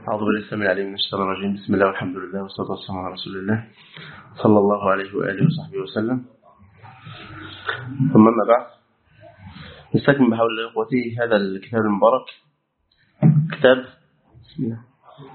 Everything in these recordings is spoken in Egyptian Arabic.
أعوذ بالله السميع العليم من الشيطان الرجيم بسم الله والحمد لله والصلاة والسلام على رسول الله صلى الله عليه وآله وصحبه وسلم ثم أما بعد نستكمل بحول الله إخوتي هذا الكتاب المبارك كتاب بسم الله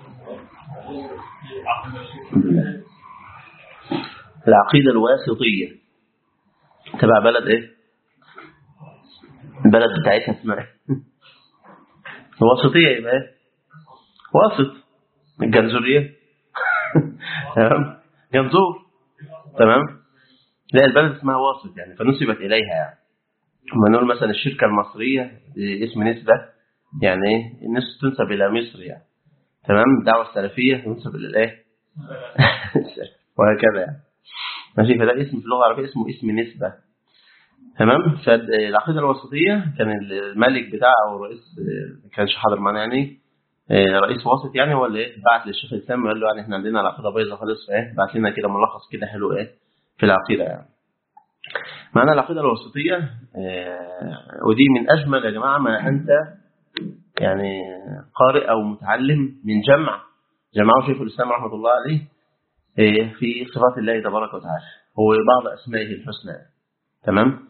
الحمد لله العقيدة الواسطية تبع بلد إيه؟ البلد بتاعتها اسمها إيه؟ الواسطية يبقى إيه؟ واسط الجنزورية تمام جنزور تمام لا البلد اسمها واسط يعني فنسبت إليها يعني لما نقول مثلا الشركة المصرية اسم نسبة يعني ايه الناس تنسب إلى مصر يعني تمام الدعوة السلفية تنسب إلى الايه وهكذا يعني ماشي فده اسم في اللغة العربية اسمه اسم نسبة تمام فالعقيدة الوسطية كان الملك بتاعه أو الرئيس ما كانش حاضر معانا يعني رئيس واسط يعني هو اللي ايه بعت للشيخ الاسلام وقال له يعني احنا عندنا العقيده بايظه خالص ايه بعت لنا كده ملخص كده حلو ايه في العقيده يعني معنى العقيده الوسطيه اه ودي من اجمل يا جماعه ما انت يعني قارئ او متعلم من جمع جمعه شيخ الاسلام رحمه الله عليه اه في صفات الله تبارك وتعالى هو بعض اسمائه الحسنى تمام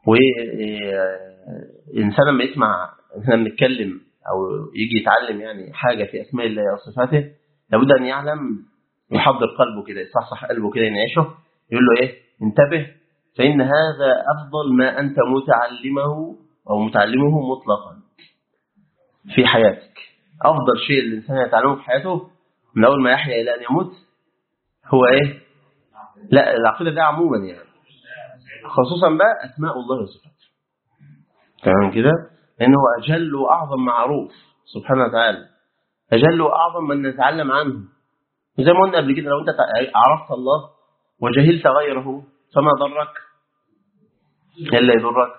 والانسان لما يسمع احنا بنتكلم أو يجي يتعلم يعني حاجة في أسماء الله وصفاته لابد أن يعلم يحضر قلبه كده يصحصح قلبه كده ينعشه يقول له إيه انتبه فإن هذا أفضل ما أنت متعلمه أو متعلمه مطلقا في حياتك أفضل شيء الإنسان يتعلمه في حياته من أول ما يحيا إلى أن يموت هو إيه لا العقيدة ده عموما يعني خصوصا بقى أسماء الله وصفاته تمام كده لأنه أجل وأعظم معروف سبحانه وتعالى أجل وأعظم من نتعلم عنه زي ما قلنا قبل كده لو أنت عرفت الله وجهلت غيره فما ضرك إلا يضرك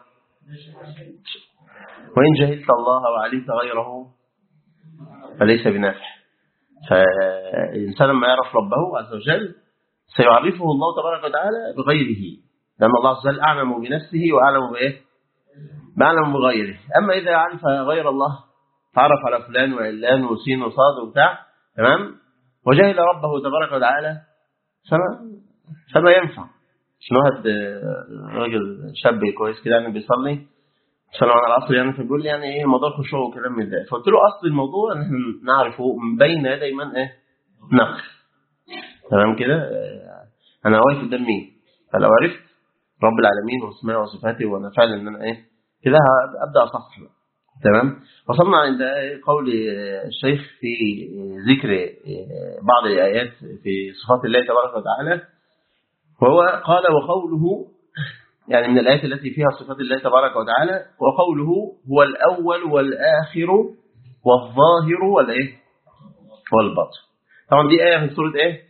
وإن جهلت الله وعلمت غيره فليس بنافع فالإنسان لما يعرف ربه عز وجل سيعرفه الله تبارك وتعالى بغيره لأن الله عز وجل أعلم بنفسه وأعلم بإيه معلم بغيره أما إذا عرف غير الله تعرف على فلان وعلان وسين وصاد وبتاع تمام وجهل ربه تبارك وتعالى فما, فما ينفع عشان واحد راجل شاب كويس كده يعني بيصلي صلى على العصر يعني فبيقول لي يعني ايه موضوع الخشوع وكلام من ده فقلت له اصل الموضوع ان احنا نعرفه من بين يدي من ايه نقل تمام كده انا واقف قدام مين فلو عرفت رب العالمين واسمائه وصفاته وانا فعلا ان انا ايه كده ابدا اصحح بقى تمام وصلنا عند قول الشيخ في ذكر بعض الايات في صفات الله تبارك وتعالى وهو قال وقوله يعني من الايات التي فيها صفات الله تبارك وتعالى وقوله هو الاول والاخر والظاهر والايه والباطن طبعا دي ايه في سوره ايه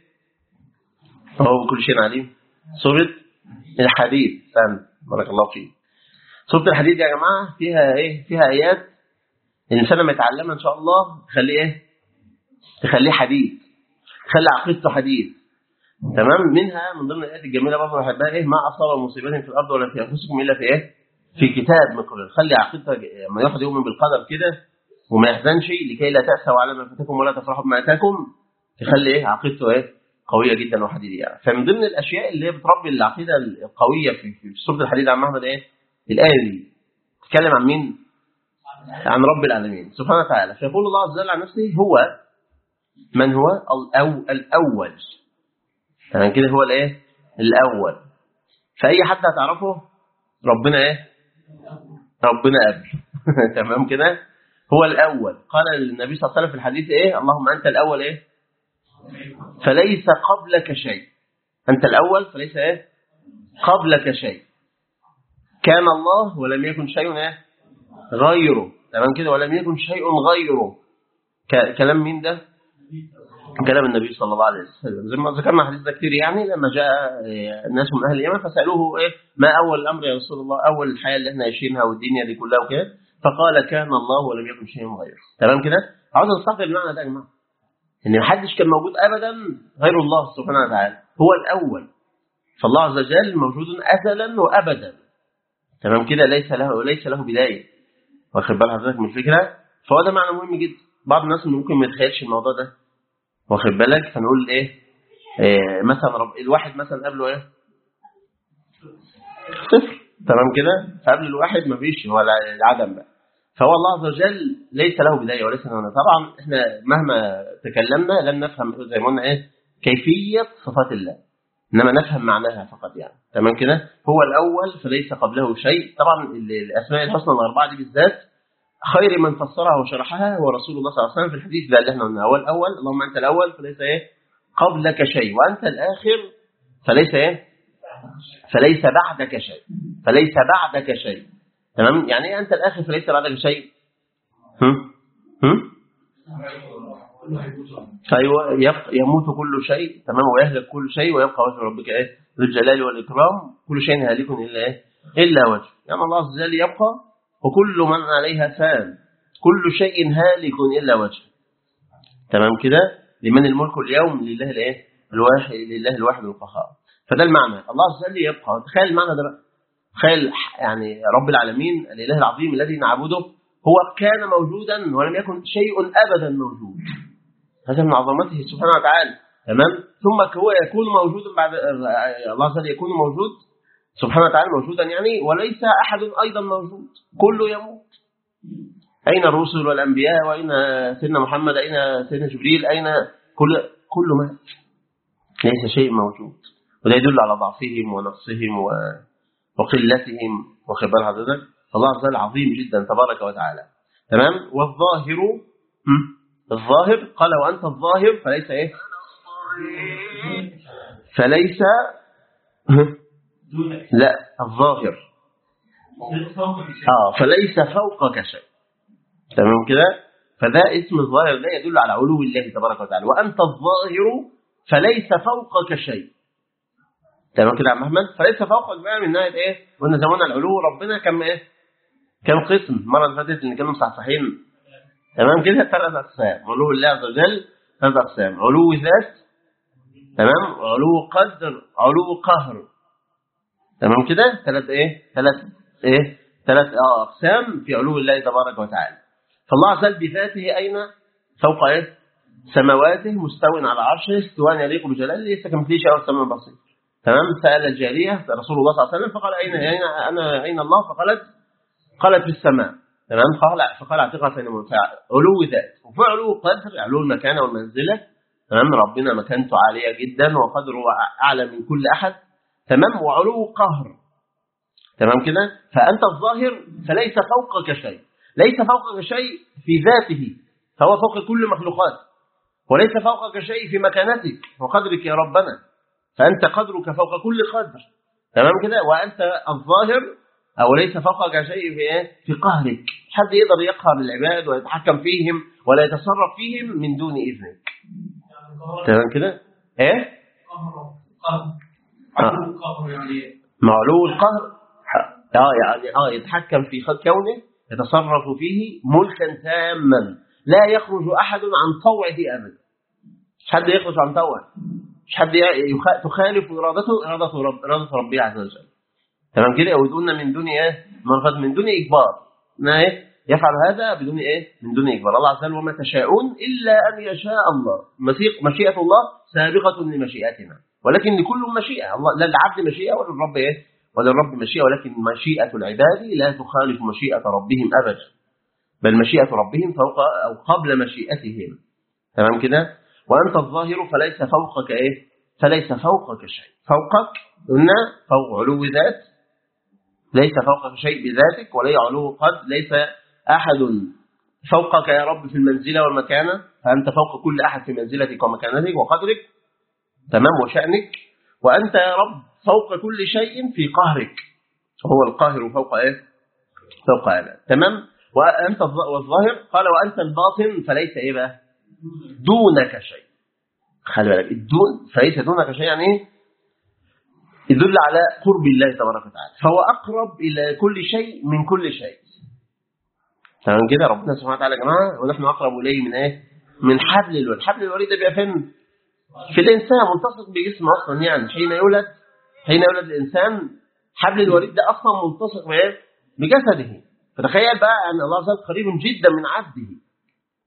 هو بكل شيء عليم سوره الحديد سام بارك الله فيك سورة الحديد يا جماعة فيها ايه فيها ايات الانسان لما يتعلمها ان شاء الله تخليه ايه تخليه حديد تخلي عقيدته حديد تمام منها من ضمن الايات الجميله برضه بحبها ايه ما اصاب مصيبه في الارض ولا في انفسكم الا في ايه في كتاب من قبل خلي عقيدته لما ياخد يؤمن بالقدر كده وما يحزنش لكي لا تأسوا على ما فاتكم ولا تفرحوا بما اتاكم تخلي ايه عقيدته ايه قويه جدا وحديديه يعني فمن ضمن الاشياء اللي هي بتربي العقيده القويه في, في سوره الحديد عن محمد ايه الآية دي تتكلم عن مين؟ عن رب العالمين سبحانه وتعالى فيقول الله عز وجل عن نفسه هو من هو الأو الأول يعني كده هو الايه الأول فأي حد هتعرفه ربنا ايه ربنا قبل تمام كده هو الأول قال النبي صلى الله عليه وسلم في الحديث ايه اللهم أنت الأول ايه فليس قبلك شيء أنت الأول فليس ايه قبلك شيء كان الله ولم يكن شيء غيره تمام كده ولم يكن شيء غيره كلام مين ده كلام النبي صلى الله عليه وسلم زي ما ذكرنا حديث ده كتير يعني لما جاء الناس من اهل اليمن فسالوه ايه ما اول الامر يا رسول الله اول الحياه اللي احنا عايشينها والدنيا دي كلها وكده فقال كان الله ولم يكن شيء غيره تمام كده عاوز نستحضر المعنى ده يا جماعه ان محدش كان موجود ابدا غير الله سبحانه وتعالى هو الاول فالله عز وجل موجود ازلا وابدا تمام كده ليس له ليس له بدايه واخد بال حضرتك من الفكره فهو ده معنى مهم جدا بعض الناس ممكن ما يتخيلش الموضوع ده واخد بالك فنقول ايه, إيه مثلا رب الواحد مثلا قبله ايه صفر تمام كده فقبل الواحد ما فيش ولا العدم بقى فهو الله عز وجل ليس له بدايه وليس له نهايه طبعا احنا مهما تكلمنا لن نفهم زي ما قلنا ايه كيفيه صفات الله انما نفهم معناها فقط يعني تمام كده هو الاول فليس قبله شيء طبعا الاسماء الحسنى الاربعه دي بالذات خير من فسرها وشرحها هو رسول الله صلى الله عليه وسلم في الحديث ده اللي احنا قلناه هو الاول اللهم انت الاول فليس ايه قبلك شيء وانت الاخر فليس ايه فليس بعدك شيء فليس بعدك شيء تمام يعني ايه انت الاخر فليس بعدك شيء هم هم ايوه يموت كل شيء تمام ويهلك كل شيء ويبقى وجه ربك ايه ذو الجلال والاكرام كل شيء هالك الا ايه الا وجه يعني الله عز وجل يبقى وكل من عليها فان كل شيء هالك الا وجه تمام كده لمن الملك اليوم لله الايه الواحد لله الواحد القهار فده المعنى الله عز وجل يبقى تخيل المعنى ده بقى تخيل يعني رب العالمين الاله العظيم الذي نعبده هو كان موجودا ولم يكن شيء ابدا موجود هذا من عظمته سبحانه وتعالى تمام ثم هو يكون موجودا بعد الله عز وجل يكون موجود سبحانه وتعالى موجودا يعني وليس احد ايضا موجود كله يموت اين الرسل والانبياء واين سيدنا محمد اين سيدنا جبريل اين كل كل مات ليس شيء موجود وده يدل على ضعفهم ونقصهم و... وقلتهم وخبر حضرتك فالله عز وجل عظيم جدا تبارك وتعالى تمام والظاهر الظاهر قال وأنت الظاهر فليس إيه فليس لا الظاهر آه فليس فوقك شيء تمام كده فده اسم الظاهر ده يدل على علو الله تبارك وتعالى وأنت الظاهر فليس فوقك شيء تمام كده يا عم احمد فليس فوقك بقى من ناحيه ايه قلنا زمان العلو ربنا كم ايه كم قسم المره اللي فاتت اللي كانوا مصحصحين تمام كده ثلاث اقسام علو الله عز وجل ثلاث اقسام علو ذات تمام علو قدر علو قهر تمام كده ثلاث ايه ثلاث ايه ثلاث اه اقسام في علو الله تبارك وتعالى فالله عز وجل بذاته اين فوق ايه سماواته مستو على عرشه استواء يليق بجلاله ليس كمثله شيء والسماء بصير تمام سأل الجارية رسول الله صلى الله عليه وسلم فقال أين أين أنا أين الله فقالت قالت في السماء تمام فقال فقال اعتقها فإن علو ذات وفي علو قدر علو المكانة والمنزلة تمام ربنا مكانته عالية جدا وقدره أعلى من كل أحد تمام وعلو قهر تمام كده فأنت الظاهر فليس فوقك شيء ليس فوقك شيء في ذاته فهو فوق كل مخلوقات وليس فوقك شيء في مكانتك وقدرك يا ربنا فأنت قدرك فوق كل قدر تمام كده وأنت الظاهر أو ليس فوقك شيء في إيه؟ في قهرك حد يقدر يقهر العباد ويتحكم فيهم ولا يتصرف فيهم من دون إذنك تمام كده إيه معلو القهر اه يعني اه يتحكم في كونه يتصرف فيه ملكا تاما لا يخرج احد عن طوعه ابدا مش حد يخرج عن طوعه مش حد تخالف ارادته اراده رب اراده ربي عز وجل تمام كده ويقولنا من دون ايه منفذ من دون اجبار ما ايه يفعل هذا بدون ايه من دون اجبار الله عز وجل وما تشاءون الا ان يشاء الله مشيئه الله سابقه لمشيئتنا ولكن لكل مشيئه الله لا للعبد مشيئه وللرب ايه وللرب مشيئه ولكن مشيئه العباد لا تخالف مشيئه ربهم ابدا بل مشيئه ربهم فوق او قبل مشيئتهم تمام كده وأنت الظاهر فليس فوقك إيه فليس فوقك شيء فوقك قلنا فوق علو ذات ليس فوقك شيء بذاتك ولا علو قد ليس أحد فوقك يا رب في المنزلة والمكانة فأنت فوق كل أحد في منزلتك ومكانتك وقدرك تمام وشأنك وأنت يا رب فوق كل شيء في قهرك هو القاهر فوق إيه فوق هذا تمام وأنت الظاهر قال وأنت الباطن فليس إيه بقى دونك شيء خلي بالك الدون فليس دونك شيء يعني ايه يدل على قرب الله تبارك وتعالى فهو اقرب الى كل شيء من كل شيء تمام كده ربنا سبحانه وتعالى يا جماعه ونحن اقرب اليه من ايه من حبل الوريد حبل الوريد ده بيبقى فين في الانسان ملتصق بجسمه اصلا يعني حين يولد حين يولد الانسان حبل الوريد ده اصلا ملتصق بايه بجسده فتخيل بقى ان الله عز وجل قريب جدا من عبده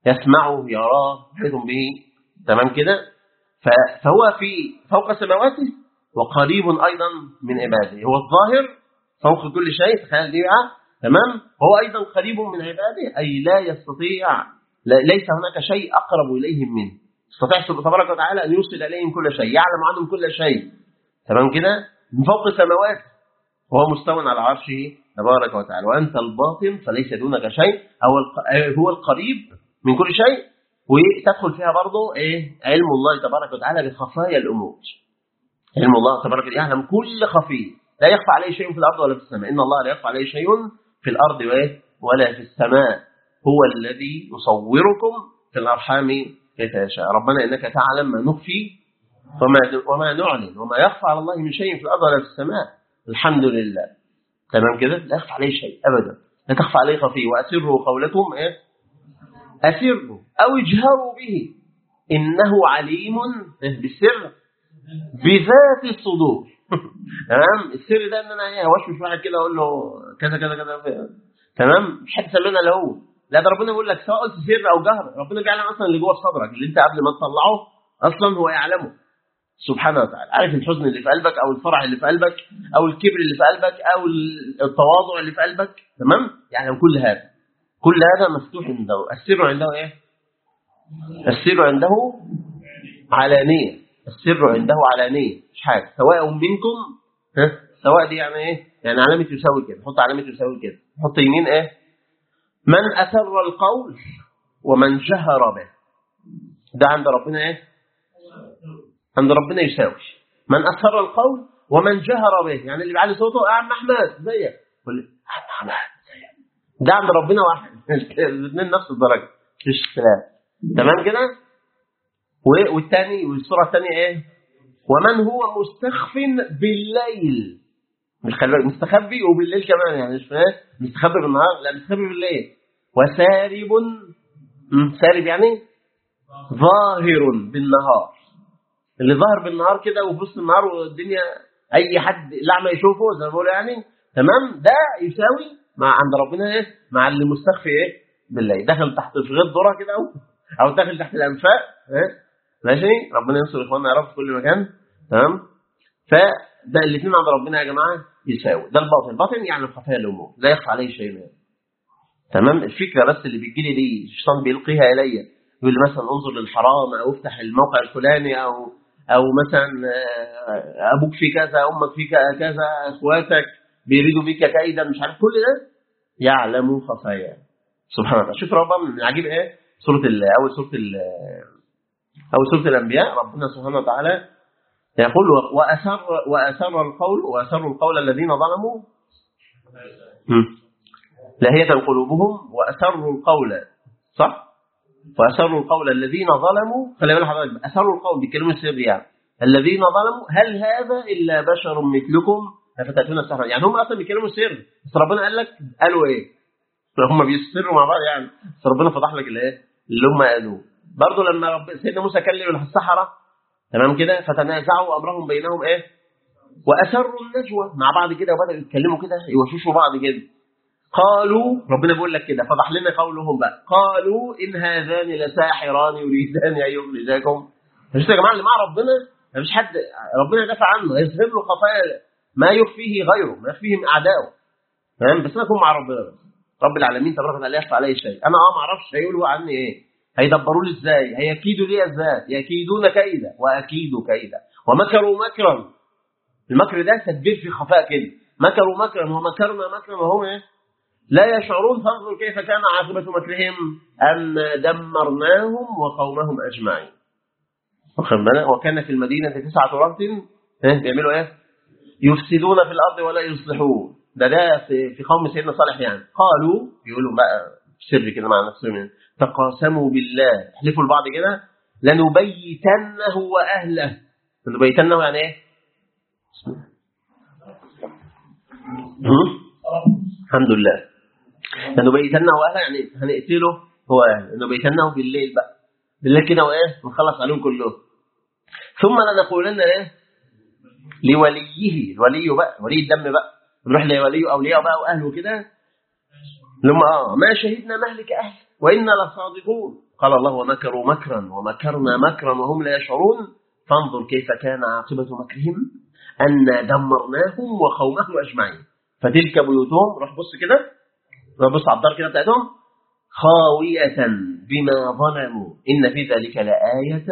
يسمعه يراه يحيط به تمام كده ف- فهو في فوق سماواته وقريب أيضا من عباده هو الظاهر فوق كل شيء تخيل دي بقى تمام هو أيضا قريب من عباده أي لا يستطيع لا ليس هناك شيء أقرب إليهم منه يستطيع سبحانه تبارك وتعالى أن يوصل إليهم كل شيء يعلم عنهم كل شيء تمام كده من فوق السماوات وهو مستو على عرشه تبارك وتعالى وأنت الباطن فليس دونك شيء هو الق- هو القريب من كل شيء وتدخل فيها برضه ايه علم الله تبارك وتعالى بخفايا الامور علم الله تبارك وتعالى يعلم كل خفي لا يخفى عليه شيء في الارض ولا في السماء ان الله لا يخفى عليه شيء في الارض وإيه؟ ولا في السماء هو الذي يصوركم في الارحام كيف يشاء ربنا انك تعلم ما نخفي وما وما نعلن وما يخفى على الله من شيء في الارض ولا في السماء الحمد لله تمام كده لا يخفى عليه شيء ابدا لا تخفى عليه خفي واسروا قولكم ايه أسروا أو اجهروا به إنه عليم بالسر بذات الصدور تمام السر ده ان انا ايه اوشوش واحد كده اقول له كذا كذا كذا تمام مش حد سمعنا له لا ده ربنا بيقول لك سواء قلت سر او جهر ربنا بيعلم اصلا اللي جوه صدرك اللي انت قبل ما تطلعه اصلا هو يعلمه سبحانه وتعالى عارف الحزن اللي في قلبك او الفرح اللي في قلبك او الكبر اللي في قلبك او التواضع اللي في قلبك تمام يعلم كل هذا كل هذا مفتوح عنده السر عنده ايه السر عنده علانية السر عنده علانية مش حاجة سواء منكم ها سواء دي يعني ايه يعني علامة يساوي كده حط علامة يساوي كده حط يمين ايه من أسر القول ومن جهر به ده عند ربنا ايه عند ربنا يساوي من أسر القول ومن جهر به يعني اللي بيعلي صوته يا عم أحمد زيك يقول لي عم أحمد زيك ده عند ربنا واحد الاثنين نفس الدرجة مفيش اختلاف تمام كده و- والثاني والصورة الثانية ايه ومن هو مستخف بالليل مش خلي بالك مستخبي وبالليل كمان يعني مش فاهم مستخبي بالنهار لا مستخبي بالليل وسارب مم، سارب يعني ظاهر بالنهار اللي ظاهر بالنهار كده وفي وسط النهار والدنيا اي حد الاعمى يشوفه زي ما بقولوا يعني تمام ده يساوي مع عند ربنا ايه مع اللي مستخفي ايه بالليل دخل تحت في غير ذره كده او او داخل تحت الانفاق ايه ماشي ربنا ينصر اخواننا يا رب في كل مكان تمام فده الاثنين عند ربنا يا جماعه يساوي ده الباطن الباطن يعني خفايا الامور لا يخفى عليه شيء منه تمام الفكره بس اللي بتجي لي دي الشيطان بيلقيها الي يقول لي مثلا انظر للحرام او افتح الموقع الفلاني او او مثلا آه، ابوك في كذا امك في ك- كذا اخواتك بيريدوا بك كيدا مش عارف كل ده يعلم خفايا سبحان الله شوف ربنا من العجيب ايه سوره ال- اول سوره ال- اول سوره الانبياء ربنا سبحانه وتعالى يقول واسر واسر القول واسروا القول الذين ظلموا مم. لاهية قلوبهم واسروا القول صح واسروا القول الذين ظلموا خلي بالك حضرتك اسروا القول بيتكلموا السر يعني الذين ظلموا هل هذا الا بشر مثلكم افتاتون السحر يعني هم اصلا بيتكلموا سر بس ربنا قال لك قالوا ايه هم بيسروا مع بعض يعني بس ربنا فضح لك الايه اللي هم قالوه برضه لما رب سيدنا موسى كلم السحره تمام كده فتنازعوا امرهم بينهم ايه واسروا النجوى مع بعض كده وبداوا يتكلموا كده يوشوشوا بعض كده قالوا ربنا بيقول لك كده فضح لنا قولهم بقى قالوا ان هذان لساحران يريدان ان يخرجاكم مش يا جماعه اللي مع ربنا مفيش حد ربنا يدافع عنه يظهر له خفايا ما يخفيه غيره ما يخفيه من اعدائه فاهم بس انا اكون مع ربنا بس رب العالمين تبارك وتعالى لا يخفى عليه شيء انا اه ما اعرفش هيقولوا عني ايه هيدبروا لي ازاي هيكيدوا لي ازاي يكيدون كيدا واكيد كيدا ومكروا مكرا المكر ده تدبير في خفاء كده مكروا مكرا ومكرنا مكرا وهم ايه لا يشعرون فانظر كيف كان عاقبة مكرهم أن دمرناهم وقومهم أجمعين واخد بالك؟ وكان في المدينة تسعة رهط إيه؟ بيعملوا ايه يفسدون في الأرض ولا يصلحون ده ده في في قوم سيدنا صالح يعني قالوا يقولوا بقى سر كده مع نفسهم تقاسموا بالله يحلفوا لبعض كده لنبيتنه وأهله لنبيتنه يعني ايه بسم الله. هم؟ الحمد لله لنبيتنه واهله يعني هنقتله هو اهله لنبيتنه بالليل بقى بالليل كده وايه نخلص عليهم كلهم ثم لنقولن ايه لوليه الولي بقى ولي الدم بقى نروح لولي اولياء بقى واهله كده لما اه ما شهدنا مهلك اهل وإنا لصادقون قال الله ومكروا مكرا ومكرنا مكرا وهم لا يشعرون فانظر كيف كان عاقبة مكرهم أن دمرناهم وقومهم أجمعين فتلك بيوتهم روح بص كده روح بص على الدار كده بتاعتهم خاوية بما ظلموا إن في ذلك لآية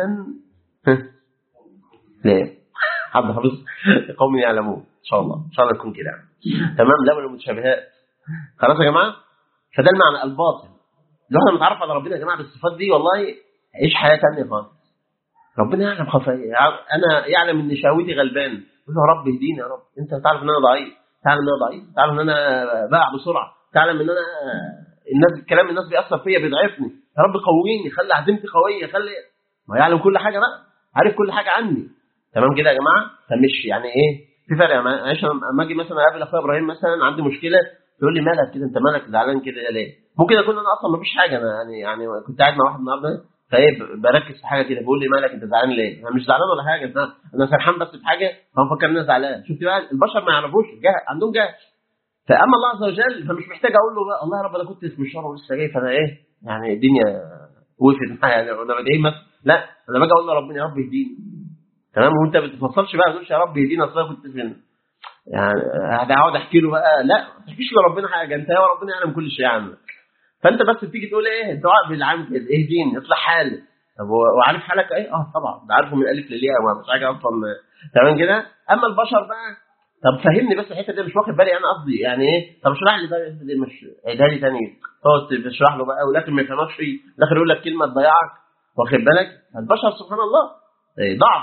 ليه حد حافظ قوم يعلمون إن شاء الله إن شاء الله تكون كده تمام لا من المتشابهات خلاص يا جماعة فده المعنى الباطن لو احنا نتعرف على ربنا يا جماعة بالصفات دي والله عيش حياة تانية خالص ربنا يعلم خفايا انا يعلم ان شهوتي غلبان قول له يا رب اهديني يا رب انت تعرف ان انا ضعيف تعلم ان انا ضعيف تعلم ان انا بقع بسرعه تعلم ان انا الناس كلام الناس بيأثر فيا بيضعفني يا رب قويني خلي عزيمتي قويه خلي ما يعلم كل حاجه بقى عارف كل حاجه عني تمام كده يا جماعه فمش يعني ايه في فرق يا معلش لما اجي مثلا اقابل اخويا ابراهيم مثلا عندي مشكله يقول لي مالك كده انت مالك زعلان كده ليه؟ ممكن اكون انا اصلا ما فيش حاجه انا يعني يعني كنت قاعد مع واحد النهارده فايه بركز في حاجه كده بيقول لي مالك انت زعلان ليه؟ انا مش زعلان ولا حاجه انا انا فرحان بس بحاجه فهو مفكر ان انا زعلان شفت بقى البشر ما يعرفوش جهل عندهم جهل فاما الله عز وجل فمش محتاج اقول له بقى الله يا رب انا كنت في مشوار ولسه جاي فانا ايه يعني الدنيا وقفت معايا يعني انا بدعي مثلا لا انا باجي اقول له ربنا يا رب اهديني تمام وانت ما بتفصلش بقى ما تقولش يا رب اهديني اصل انا كنت فين يعني هقعد احكي له بقى لا ما تحكيش لربنا حاجه انت يا ربنا يعلم كل شيء عنك فانت بس بتيجي تقول ايه الدعاء بالعام كده اهديني اصلح حالي طب وعارف حالك ايه؟ اه طبعا ده عارفه من الالف للياء ما مش حاجه اصلا تمام كده اما البشر بقى طب فهمني بس الحته دي مش واخد بالي انا قصدي يعني ايه طب اشرح لي بقى دي مش عيدها لي تاني تقعد تشرح له بقى ولكن ما يفهمكش في الاخر يقول لك كلمه تضيعك واخد بالك البشر سبحان الله ضعف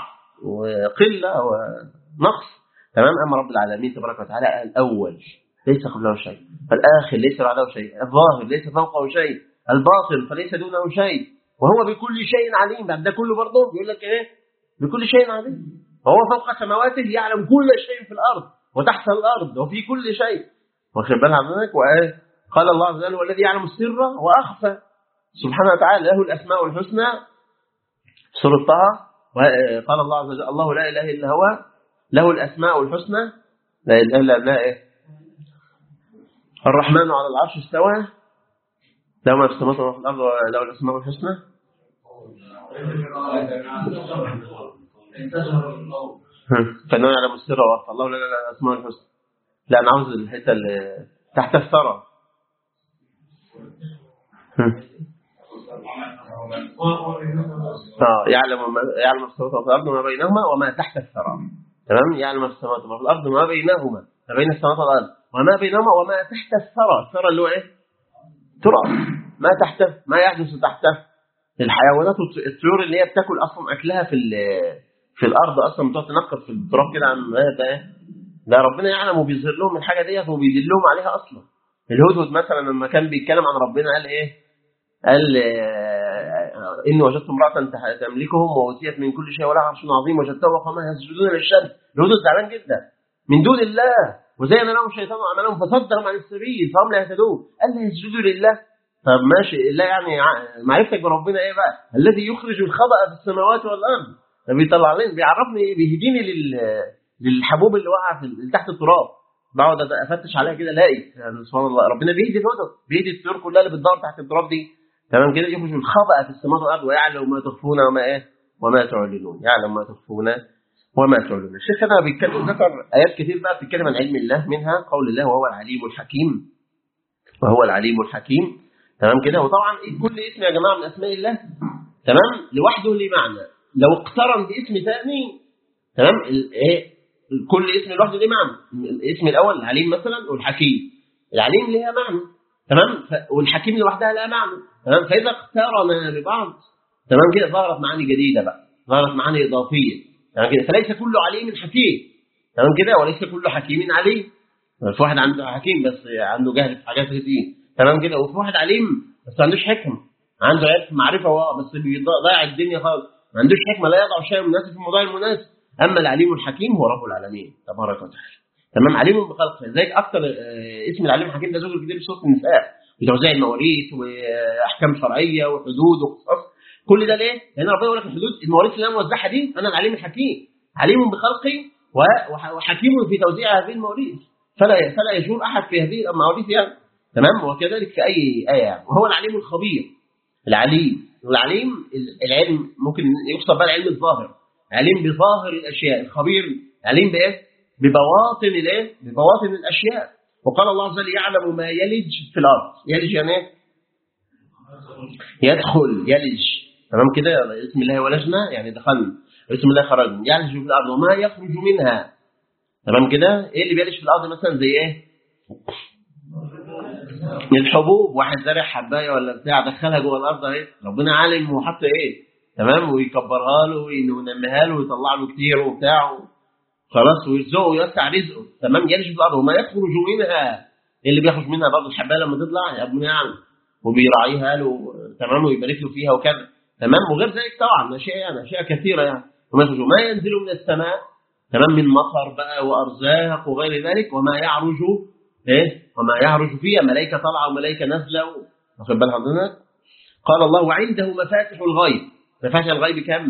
وقله ونقص تمام اما رب العالمين تبارك وتعالى الاول ليس قبله شيء الآخر ليس بعده شيء الظاهر ليس فوقه شيء الباطن فليس دونه شيء وهو بكل شيء عليم بعد ده كله برضه بيقول لك ايه بكل شيء عليم وهو فوق سماواته يعلم كل شيء في الارض وتحت الارض وفي كل شيء واخد بالك حضرتك وايه قال الله عز وجل هو الذي يعلم السر واخفى سبحانه وتعالى له الاسماء الحسنى سوره طه قال الله عز وجل الله لا اله الا هو له الاسماء الحسنى لا اله الا الله ايه الرحمن على العرش استوى له ما في السماوات وما في الارض وله الاسماء الحسنى فانه يعلم السر واخفى الله لا لا لا الاسماء الحسنى لا انا عاوز الحته اللي تحت الثرى اه يعلم ما يعلم السماوات وما في الارض وما بينهما وما تحت الثرى تمام يعلم السماوات وما في الارض وما بينهما ما بين السماوات والارض وما بينهما وما تحت الثرى الثرى اللي هو ايه تراب ما تحته ما يحدث تحته الحيوانات الطيور اللي هي بتاكل اصلا اكلها في في الارض اصلا بتقعد تنقط في التراب كده عن ده ايه ده ربنا يعلم وبيظهر لهم الحاجه ديت وبيدلهم عليها اصلا الهدهد مثلا لما كان بيتكلم عن ربنا قال ايه قال اني وجدت امراه تملكهم واوتيت من كل شيء ولها عرش عظيم وجدتها وقومها يسجدون للشمس الهدهد زعلان جدا من دون الله وزين لهم الشيطان اعمالهم فصدهم عن السبيل فهم لا يهتدون قال لا يسجدوا لله طب ماشي لا يعني معرفتك بربنا ايه بقى الذي يخرج الخبأ في السماوات والارض بيطلع لي بيعرفني بيهديني لل للحبوب اللي وقع في تحت التراب بقعد افتش عليها كده الاقي يعني سبحان الله ربنا بيهدي الهدى بيهدي الطيور كلها اللي بتدور تحت التراب دي تمام كده يخرج الخبأ في السماوات والارض ويعلم ما تخفون وما ايه وما تعلنون يعلم ما تخفون وما تعلنون الشيخ هنا بيتكلم ذكر ايات كتير بقى بتتكلم عن علم الله منها قول الله وهو العليم الحكيم وهو العليم الحكيم تمام كده وطبعا كل اسم يا جماعه من اسماء الله تمام لوحده ليه معنى لو اقترن باسم ثاني تمام ايه كل اسم لوحده ليه معنى الاسم الاول العليم مثلا والحكيم العليم ليها معنى تمام والحكيم لوحدها لها معنى تمام فاذا اقترن ببعض تمام كده ظهرت معاني جديده بقى ظهرت معاني اضافيه تمام كده فليس كل عليم حكيم تمام كده وليس كل حكيم عليم في واحد عنده حكيم بس عنده جهل في حاجات كتير تمام كده وفي واحد عليم بس ما عندوش حكمه عنده علم معرفه هو بس بيضيع الدنيا خالص ما عندوش حكمه لا يضع شيء مناسب في الموضوع المناسب اما العليم الحكيم هو رب العالمين تبارك وتعالى تمام عليم بخلقه لذلك اكثر اسم العليم الحكيم ده ذكر كتير في سوره النساء وتوزيع المواريث واحكام شرعيه وحدود وقصص كل ده ليه؟ لان ربنا يقول لك الحدود المواريث اللي انا موزعها دي انا العليم الحكيم عليم بخلقي وحكيم في توزيع هذه المواريث فلا فلا يجور احد في هذه المواريث يعني تمام وكذلك في اي ايه يعني وهو العليم الخبير العليم والعليم العلم ممكن يقصد بقى العلم الظاهر عليم بظاهر الاشياء الخبير عليم بايه ببواطن الايه ببواطن الاشياء وقال الله عز وجل يعلم ما يلج في الارض يلج يعني ايه يدخل يلج تمام كده اسم الله ولجنا يعني دخلنا اسم الله خرجنا يلج في الارض وما يخرج منها تمام كده ايه اللي بيلج في الارض مثلا زي ايه الحبوب واحد زارع حبايه ولا بتاع دخلها جوه الارض اهي ربنا عالم وحط ايه تمام ويكبرها له وينميها له ويطلع له كتير وبتاع خلاص ويرزقه ويوسع رزقه تمام يلج في الارض وما يخرج منها إيه اللي بيخرج منها برضه الحبايه لما تطلع يا ابني يعلم وبيراعيها له تمام ويبارك له فيها وكذا تمام وغير ذلك طبعا اشياء يعني اشياء كثيره يعني وما يخرج ما ينزل من السماء تمام من مطر بقى وارزاق وغير ذلك وما يعرج ايه وما يعرج فيها ملائكه طالعه وملائكه نازله واخد بال حضرتك قال الله وعنده مفاتح الغيب مفاتح الغيب كم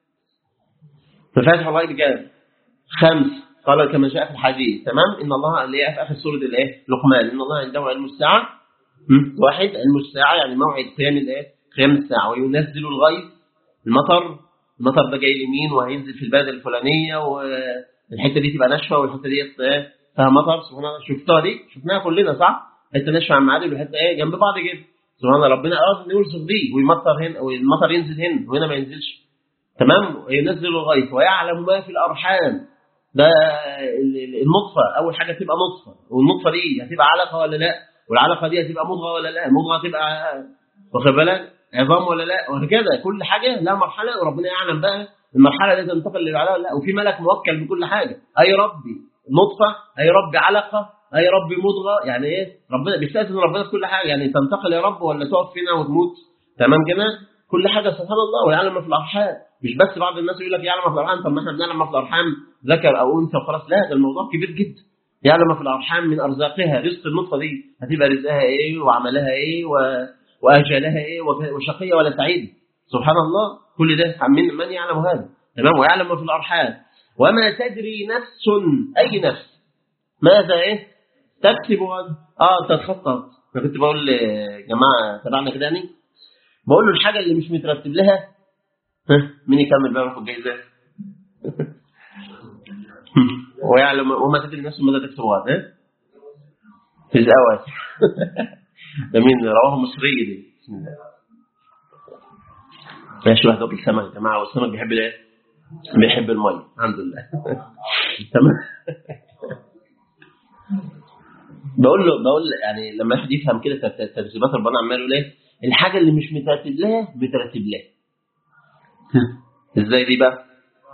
مفاتح الغيب كم خمس قال كما جاء في الحديث تمام ان الله اللي هي في اخر سوره الايه لقمان ان الله عنده علم الساعه واحد علم الساعه يعني موعد قيام الايه قيام الساعه وينزل الغيث المطر المطر ده جاي لمين وهينزل في البلد الفلانيه والحته دي تبقى ناشفه والحته دي فيها مطر سبحان الله شفتها دي شفناها كلنا صح حته ناشفه عن معادل وحته ايه جنب بعض كده سبحان الله ربنا اراد ان يرزق دي ويمطر هنا والمطر ينزل هنا وهنا ما ينزلش تمام ينزل الغيث ويعلم ما في الارحام ده النطفه اول حاجه تبقى نطفه والنطفه دي هتبقى علقه ولا لا والعلقه دي هتبقى مضغه ولا لا المضغه هتبقى واخد بالك عظام ولا لا وهكذا كل حاجه لها مرحله وربنا يعلم بقى المرحله دي تنتقل اللي بعدها لا وفي ملك موكل بكل حاجه اي ربي نطفه اي ربي علقه اي ربي مضغه يعني ايه ربنا بيستاذن ربنا في كل حاجه يعني تنتقل يا رب ولا تقف فينا وتموت تمام كده كل حاجه سبحان الله ويعلم ما في الارحام مش بس بعض الناس يقول لك يعلم ما في الارحام طب ما احنا بنعلم ما في الارحام ذكر او انثى وخلاص لا ده الموضوع كبير جدا يعلم ما في الارحام من ارزاقها رزق النطفه دي هتبقى رزقها ايه وعملها ايه و... واجلها ايه وشقيه ولا سعيده سبحان الله كل ده من من يعلم هذا تمام ويعلم ما في الارحام وما تدري نفس اي نفس ماذا ايه تكسب غدا اه انت تخطط انا كنت بقول لجماعه تبعنا كده يعني بقول له الحاجه اللي مش مترتب لها ها مين يكمل بقى في الجايزه ويعلم وما تدري نفس ماذا تكسب غدا في الأول ده مين رواه مصري دي بسم الله ماشي واحد واكل سمك يا جماعه والسمك بيحب الايه؟ بيحب الميه الحمد لله تمام بقول له بقول يعني لما واحد يفهم كده ترتيبات ربنا عمال يقول ايه الحاجه اللي مش مترتب لها بترتب لها ازاي دي بقى؟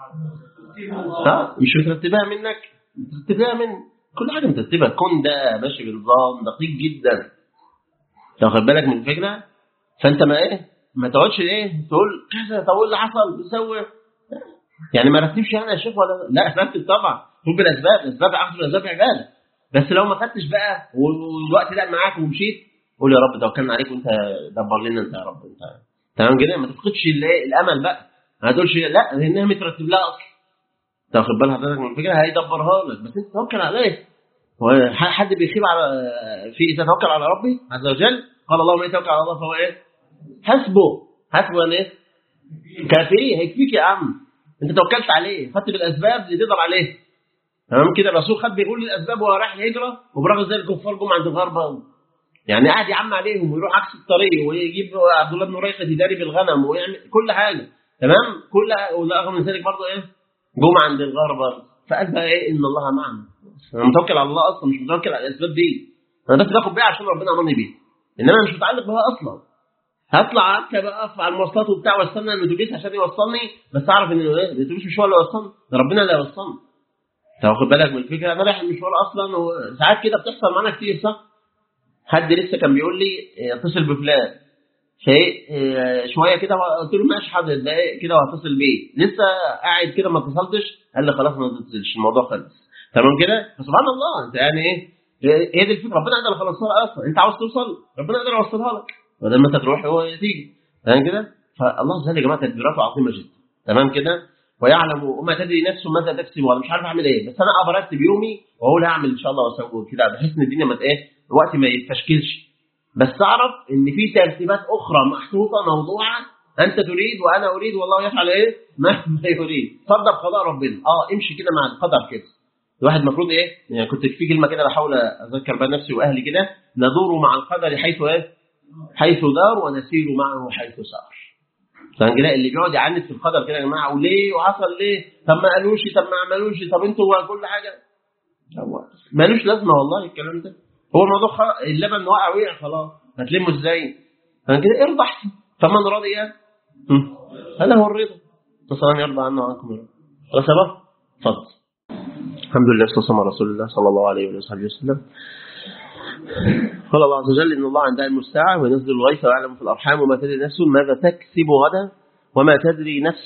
ها مش مترتبها منك مترتبها من كل حاجه مترتبه الكون ده ماشي بنظام دقيق جدا تاخد بالك من الفكره فانت ما ايه ما تقعدش ايه تقول كذا طب اللي حصل سوي يعني ما رتبش انا يا شيخ ولا لا رتب طبعا خد بالاسباب الاسباب اخذ الاسباب عباده بس لو ما خدتش بقى والوقت ده معاك ومشيت قول يا رب توكلنا عليك وانت دبر لنا انت يا رب انت تمام كده ما تفقدش الامل بقى ما تقولش لا لانها مترتب لها اصلا تاخد بال حضرتك من الفكره هيدبرها لك بس انت توكل عليه هو حد بيخيب على في توكل على ربي عز وجل قال الله من يتوكل على الله فهو ايه حسبه حسبه يعني ايه كافيه هيكفيك يا عم انت توكلت عليه خدت بالاسباب اللي تقدر عليه تمام كده الرسول خد بيقول الاسباب وهو رايح الهجره وبرغم ذلك الكفار جم عند الغربه يعني قاعد يعم عليهم ويروح عكس الطريق ويجيب عبد الله بن ريقه يداري بالغنم ويعمل كل حاجه تمام كل ورغم من ذلك برضه ايه جم عند الغربه فقال بقى ايه ان الله معنا انا متوكل على الله اصلا مش متوكل على الاسباب دي انا بس باخد بيها عشان ربنا امرني بيها انما مش متعلق بها اصلا هطلع اركب اقف على المواصلات وبتاع واستنى الاتوبيس عشان يوصلني بس اعرف ان الاتوبيس مش هو اللي وصلني ده ربنا اللي هيوصلني انت واخد بالك من الفكره انا رايح المشوار اصلا وساعات كده بتحصل معانا كتير صح حد لسه كان بيقول لي اتصل بفلان شيء شويه كده قلت له ماشي حاضر دقايق كده وهتصل بيه لسه قاعد كده ما اتصلتش قال لي خلاص ما تتصلش الموضوع خلص تمام كده فسبحان الله انت يعني ايه هي دي الفكره ربنا يقدر يخلصها اصلا انت عاوز توصل ربنا يقدر يوصلها لك بدل ما انت تروح هو تيجي تمام كده فالله سبحانه يا جماعه تدبيراته عظيمه جدا تمام كده ويعلم وما تدري نفسه ماذا تكسب ولا مش عارف اعمل ايه بس انا ابقى ارتب يومي واقول هعمل ان شاء الله واسوي كده بحيث ان الدنيا ما ايه الوقت ما يتفشكلش بس اعرف ان في ترتيبات اخرى محطوطه موضوعه انت تريد وانا اريد والله يفعل ايه مهما يريد صدق قضاء ربنا اه امشي كده مع القدر كده الواحد المفروض ايه يعني كنت في كلمه كده بحاول اذكر بها نفسي واهلي كده ندور مع القدر حيث ايه حيث دار ونسير معه حيث سار فان كده اللي بيقعد يعند في القدر كده يا جماعه وليه وحصل ليه طب ما قالوش طب ما عملوش طب انتوا كل حاجه هو مالوش لازمه والله الكلام ده هو الموضوع خلاص اللبن وقع وقع خلاص هتلمه ازاي فان كده ارضى احسن فمن رضي هم. هذا هو الرضا تصلا يرضى عنه وعنكم الرضا خلاص يا بابا اتفضل الحمد لله صلى الله على رسول الله صلى الله عليه وصحبه وسلم قال الله عز وجل إن الله عند علم الساعة وينزل الغيث ويعلم في الأرحام وما تدري نفس ماذا تكسب غدا وما تدري نفس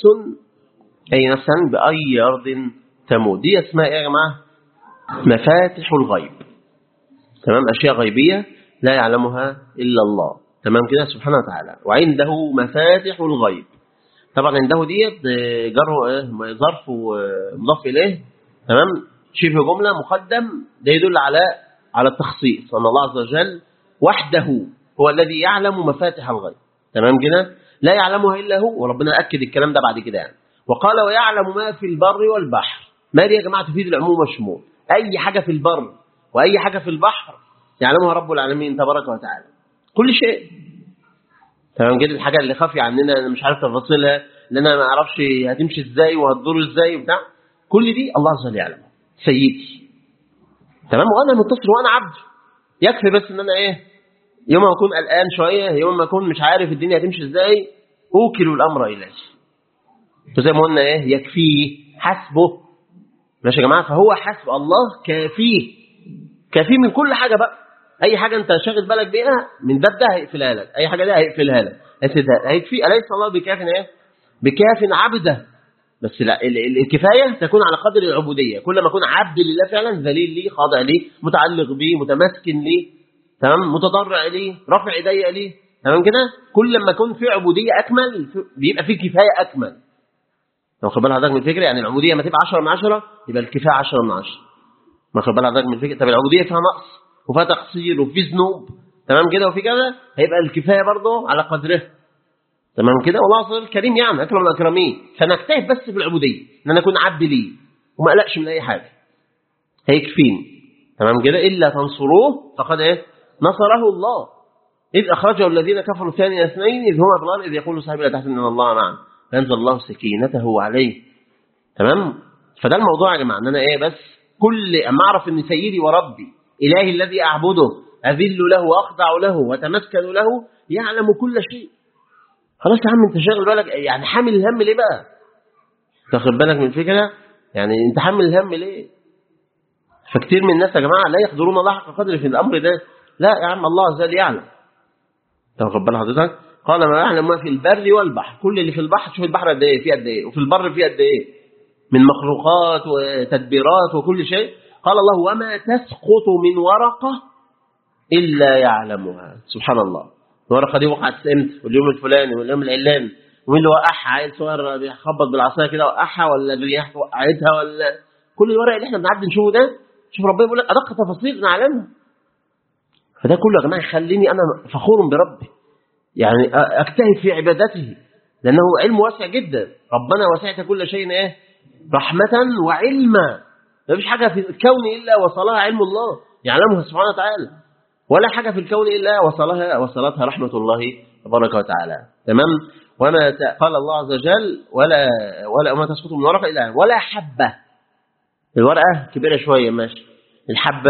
أي نفسا بأي أرض تموت دي اسمها إيه يا جماعة مفاتح الغيب تمام أشياء غيبية لا يعلمها إلا الله تمام كده سبحانه وتعالى وعنده مفاتح الغيب طبعا عنده ديت جر إيه؟ ظرف ومضاف إليه تمام شبه جملة مقدم ده يدل على على التخصيص أن الله عز وجل وحده هو الذي يعلم مفاتح الغيب تمام كده لا يعلمها إلا هو وربنا أكد الكلام ده بعد كده يعني وقال ويعلم ما في البر والبحر ما دي يا جماعة تفيد العموم والشمول أي حاجة في البر وأي حاجة في البحر يعلمها رب العالمين تبارك وتعالى كل شيء تمام كده الحاجة اللي خافية عننا أنا مش عارف تفاصيلها اللي أنا ما أعرفش هتمشي إزاي وهتدور إزاي وبتاع كل دي الله عز وجل يعلم سيدي تمام وانا متصل وانا عبد يكفي بس ان انا ايه يوم ما اكون قلقان شويه يوم ما اكون مش عارف الدنيا هتمشي ازاي اوكل الامر اليه فزي ما قلنا ايه يكفيه حسبه ماشي يا جماعه فهو حسب الله كافيه كافيه من كل حاجه بقى اي حاجه انت شاغل بالك بيها من باب ده هيقفلها لك اي حاجه ده هيقفلها لك هيكفي اليس الله بكاف ايه بكاف عبده بس لا الكفاية تكون على قدر العبودية كل ما أكون عبد لله فعلا ذليل ليه خاضع ليه متعلق بيه متمسكن ليه تمام متضرع ليه رفع ايديا ليه تمام كده كل ما أكون في عبودية أكمل بيبقى في كفاية أكمل لو خد بالك حضرتك من الفكرة يعني العبودية ما تبقى 10 من 10 يبقى الكفاية 10 من 10 ما خد بالك حضرتك من الفكرة طب العبودية فيها نقص وفيها تقصير وفي ذنوب تمام كده وفي كذا هيبقى الكفاية برضه على قدرها تمام كده والله عز وجل كريم يعني اكرم الاكرمين فنجتهد بس في العبوديه ان انا اكون عبد ليه وما اقلقش من اي حاجه هيكفيني تمام كده الا تنصروه فقد ايه نصره الله اذ اخرجه الذين كفروا ثاني اثنين اذ هما في الارض اذ يقول صاحبي لا تحزن ان الله معنا فانزل الله سكينته عليه تمام فده الموضوع يا جماعه ان انا ايه بس كل اما اعرف ان سيدي وربي الهي الذي اعبده اذل له واخضع له واتمسكن له يعلم كل شيء خلاص يا عم انت شاغل بالك يعني حامل الهم ليه بقى تاخد بالك من الفكره يعني انت حامل الهم ليه فكتير من الناس يا جماعه لا يقدرون الله حق قدره في الامر ده لا يا عم الله عز وجل يعلم تاخد بال حضرتك قال ما يعلم ما في البر والبحر كل اللي في البحر شوف البحر قد ايه فيه قد ايه وفي البر فيه قد ايه من مخلوقات وتدبيرات وكل شيء قال الله وما تسقط من ورقه الا يعلمها سبحان الله الورقه دي وقعت امتى واليوم الفلاني واليوم العلاني ومين اللي وقعها عيل صغير بيخبط بالعصايه كده وقعها ولا الرياح وقعتها ولا كل الورق اللي احنا بنعدي نشوفه ده شوف ربنا بيقول لك ادق تفاصيل نعلمها فده كله يا جماعه يخليني انا فخور بربي يعني اجتهد في عبادته لانه علم واسع جدا ربنا وسعت كل شيء ايه رحمه وعلما ما فيش حاجه في الكون الا وصلها علم الله يعلمها سبحانه وتعالى ولا حاجة في الكون إلا وصلها وصلتها رحمة الله تبارك وتعالى تمام وما قال الله عز وجل ولا ولا وما تسقط من ورقة إلا ولا حبة الورقة كبيرة شوية ماشي الحبة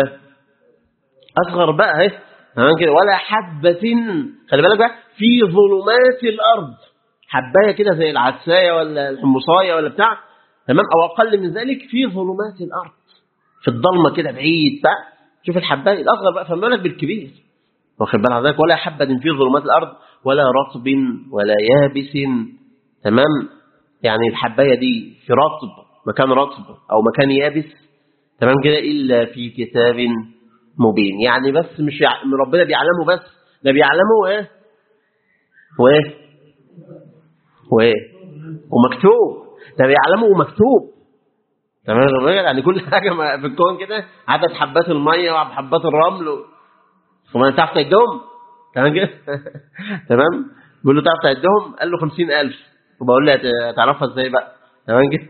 أصغر بقى اهي تمام كده ولا حبة خلي بالك بقى في ظلمات الأرض حباية كده زي العدساية ولا الحمصاية ولا بتاع تمام أو أقل من ذلك في ظلمات الأرض في الضلمة كده بعيد بقى شوف الحباية الأصغر بقى فما بالك بالكبير واخد بال حضرتك ولا حبة في ظلمات الأرض ولا رطب ولا يابس تمام يعني الحباية دي في رطب مكان رطب أو مكان يابس تمام كده إلا في كتاب مبين يعني بس مش يع... ربنا بيعلمه بس ده بيعلمه ايه وايه وايه ومكتوب ده بيعلمه ومكتوب تمام يعني كل حاجه في الكون كده عدد حبات الميه وحبات الرمل وما تعرف تعدهم تمام كده تمام بيقول له تعرف تعدهم قال له 50000 وبقول له هتعرفها ازاي بقى تمام كده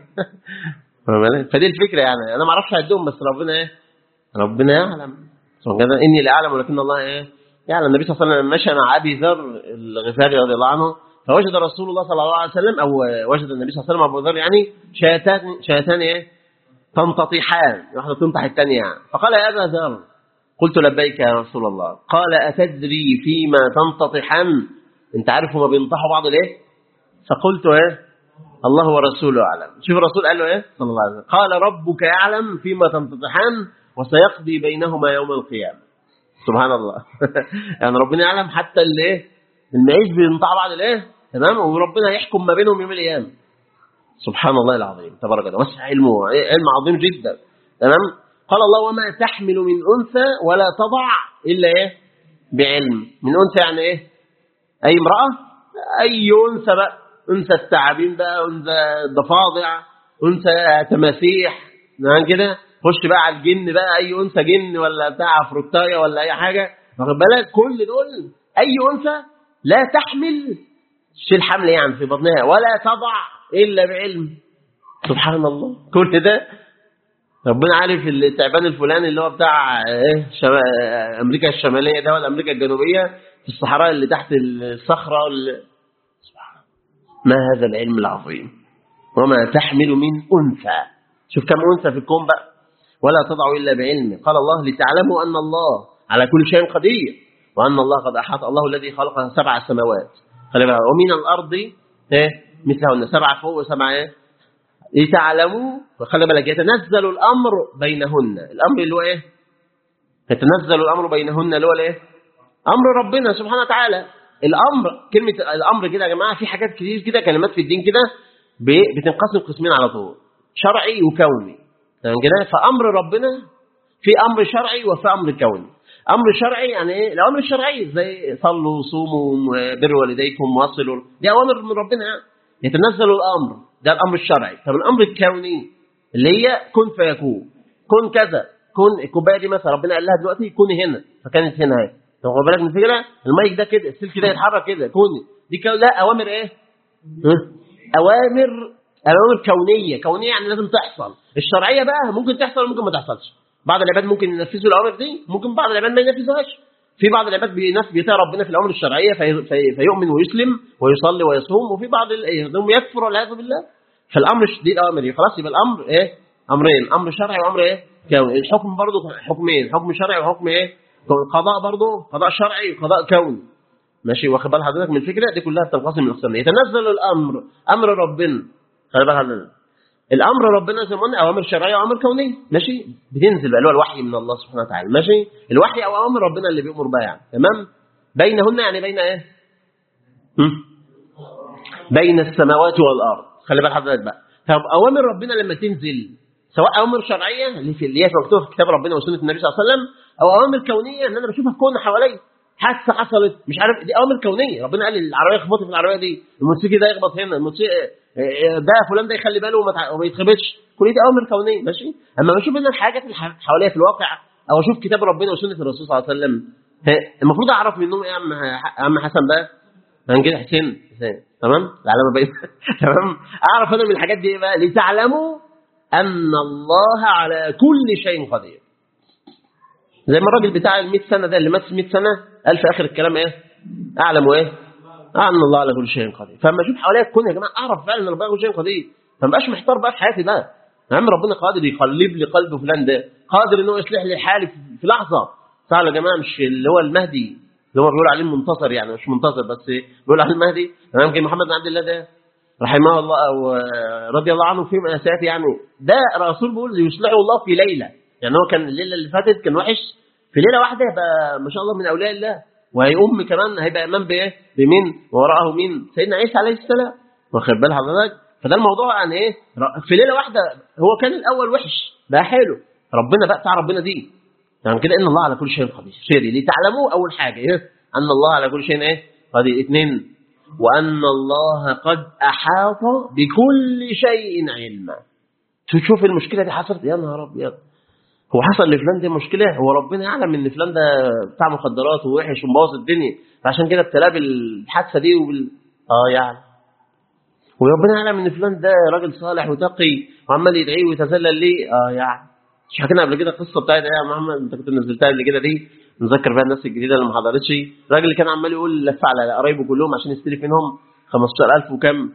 فدي الفكره يعني انا ما اعرفش اعدهم بس ربنا ايه ربنا يعلم كده اني لا اعلم ولكن الله ايه يعلم النبي صلى الله عليه وسلم مشى مع ابي ذر الغفاري رضي الله عنه فوجد رسول الله صلى الله عليه وسلم او وجد النبي صلى الله عليه وسلم ابو ذر يعني شاتان شاتان ايه تنتطحان واحده تنطح الثانيه يعني فقال يا ابا ذر قلت لبيك يا رسول الله قال اتدري فيما تنتطحان انت عارف هما بينطحوا بعض ليه فقلت ايه الله ورسوله اعلم شوف الرسول قال له ايه صلى الله عليه وسلم قال ربك يعلم فيما تنتطحان وسيقضي بينهما يوم القيامه سبحان الله يعني ربنا يعلم حتى اللي ايه المعيش بينطع بعض الايه تمام وربنا يحكم ما بينهم يوم القيامه سبحان الله العظيم تبارك الله وسع علمه علم عظيم جدا تمام قال الله وما تحمل من انثى ولا تضع الا ايه بعلم من انثى يعني ايه اي امراه اي انثى بقى انثى التعابين بقى انثى ضفادع انثى تماسيح تمام كده خش بقى على الجن بقى اي انثى جن ولا بتاع عفروتايه ولا اي حاجه واخد بالك كل دول اي انثى لا تحمل شيل حمل يعني في بطنها ولا تضع الا بعلم سبحان الله كل ده ربنا عارف التعبان الفلاني اللي هو بتاع ايه شما... امريكا الشماليه ده ولا امريكا الجنوبيه في الصحراء اللي تحت الصخره اللي... سبحان ما هذا العلم العظيم وما تحمل من انثى شوف كم انثى في الكون بقى ولا تضع الا بعلمه قال الله لتعلموا ان الله على كل شيء قدير وان الله قد احاط الله الذي خلق سبع سماوات خلي بالك ومن الارض ايه مثلهن سبعه فوق وسبعه ايه لتعلموا وخلي بالك يتنزل الامر بينهن الامر اللي هو ايه يتنزل الامر بينهن اللي هو الايه امر ربنا سبحانه وتعالى الامر كلمه الامر كده يا جماعه في حاجات كتير كده كلمات في الدين كده بتنقسم قسمين على طول شرعي وكوني تمام كده فامر ربنا في امر شرعي وفي امر كوني امر شرعي يعني ايه الاوامر الشرعيه زي صلوا صوموا بروا والديكم واصلوا دي اوامر من ربنا يعني يتنزل الامر ده الامر الشرعي طب الامر الكوني اللي هي كن فيكون كن كذا كن الكوبايه دي مثلا ربنا قال لها دلوقتي كوني هنا فكانت هنا اهي طب خد بالك من الفكره المايك ده كده السلك ده يتحرك كده كوني دي كو... لا اوامر ايه اوامر اوامر كونيه كونيه يعني لازم تحصل الشرعيه بقى ممكن تحصل وممكن ما تحصلش بعض العباد ممكن ينفذوا الاوامر دي ممكن بعض العباد ما ينفذوهاش في بعض العباد بيطيع ربنا في الامر الشرعيه في في فيؤمن ويسلم ويصلي ويصوم وفي بعض يوم يكفر والعياذ بالله فالامر دي الاوامر دي خلاص يبقى الامر ايه امرين امر شرعي وامر ايه كوني الحكم برضه حكمين حكم شرعي وحكم ايه قضاء برضه قضاء شرعي وقضاء كوني ماشي واخد بال حضرتك من الفكره دي كلها بتنقسم من اقسام يتنزل الامر امر ربنا خلي بال حضرتك الامر ربنا زي ما قلنا اوامر شرعيه واوامر كونيه ماشي بتنزل بقى اللي هو الوحي من الله سبحانه وتعالى ماشي الوحي او اوامر ربنا اللي بيامر بها يعني تمام بينهن يعني بين ايه هم؟ بين السماوات والارض خلي بال حضرتك بقى طب اوامر ربنا لما تنزل سواء اوامر شرعيه اللي في اللي هي مكتوبه في كتاب ربنا وسنه النبي صلى الله عليه وسلم او اوامر كونيه ان انا بشوفها في كون حواليا حادثه حصلت مش عارف دي اوامر كونيه ربنا قال العربيه خبطت في العربيه دي الموسيقي ده يخبط هنا الموسيقى ده فلان ده يخلي باله وما يتخبطش كل دي اوامر كونيه ماشي اما بشوف ان الحاجات اللي حواليا في الواقع او اشوف كتاب ربنا وسنه الرسول صلى الله عليه وسلم المفروض اعرف منهم ايه يا عم عم حسن بقى من كده حسين حسين تمام العلامه بين تمام اعرف انا من الحاجات دي ايه بقى لتعلموا ان الله على كل شيء قدير زي ما الراجل بتاع ال 100 سنه ده اللي مات 100 سنه قال في اخر الكلام ايه اعلم ايه ان الله على كل شيء قدير فلما اشوف حواليا الكون يا جماعه اعرف فعلا ان ربنا على كل شيء قدير فما بقاش محتار بقى في حياتي بقى يا عم ربنا قادر يقلب لي قلب فلان ده قادر ان هو يصلح لي حالي في لحظه تعالوا يا جماعه مش اللي هو المهدي اللي هو بيقول عليه منتصر يعني مش منتصر بس بيقول عليه المهدي تمام كان محمد بن عبد الله ده رحمه الله او رضي الله عنه في مأساة يعني ده رسول بيقول يصلحه الله في ليله يعني هو كان الليله اللي فاتت كان وحش في ليله واحده يبقى ما شاء الله من اولياء الله وهيقوم كمان هيبقى امام بايه بمين وراءه مين سيدنا عيسى عليه السلام واخد بال حضرتك فده الموضوع يعني ايه في ليله واحده هو كان الاول وحش بقى حلو ربنا بقى بتاع ربنا دي يعني كده ان الله على كل شيء قدير سيري لتعلموا اول حاجه ايه ان الله على كل شيء ايه قدير اثنين وان الله قد احاط بكل شيء علما تشوف المشكله دي حصلت يا نهار ابيض هو حصل لفلان دي مشكله هو ربنا يعلم ان فلان ده بتاع مخدرات ووحش ومبوظ الدنيا فعشان كده ابتلاه بالحادثه دي وبال اه يعني وربنا يعلم ان فلان ده راجل صالح وتقي وعمال يدعيه ويتذلل ليه اه يعني مش حكينا قبل كده القصه بتاعت ايه يا محمد انت كنت نزلتها قبل كده دي نذكر بقى الناس الجديده اللي ما حضرتش الراجل اللي كان عمال يقول لف على قرايبه كلهم عشان يستلف منهم 15000 وكم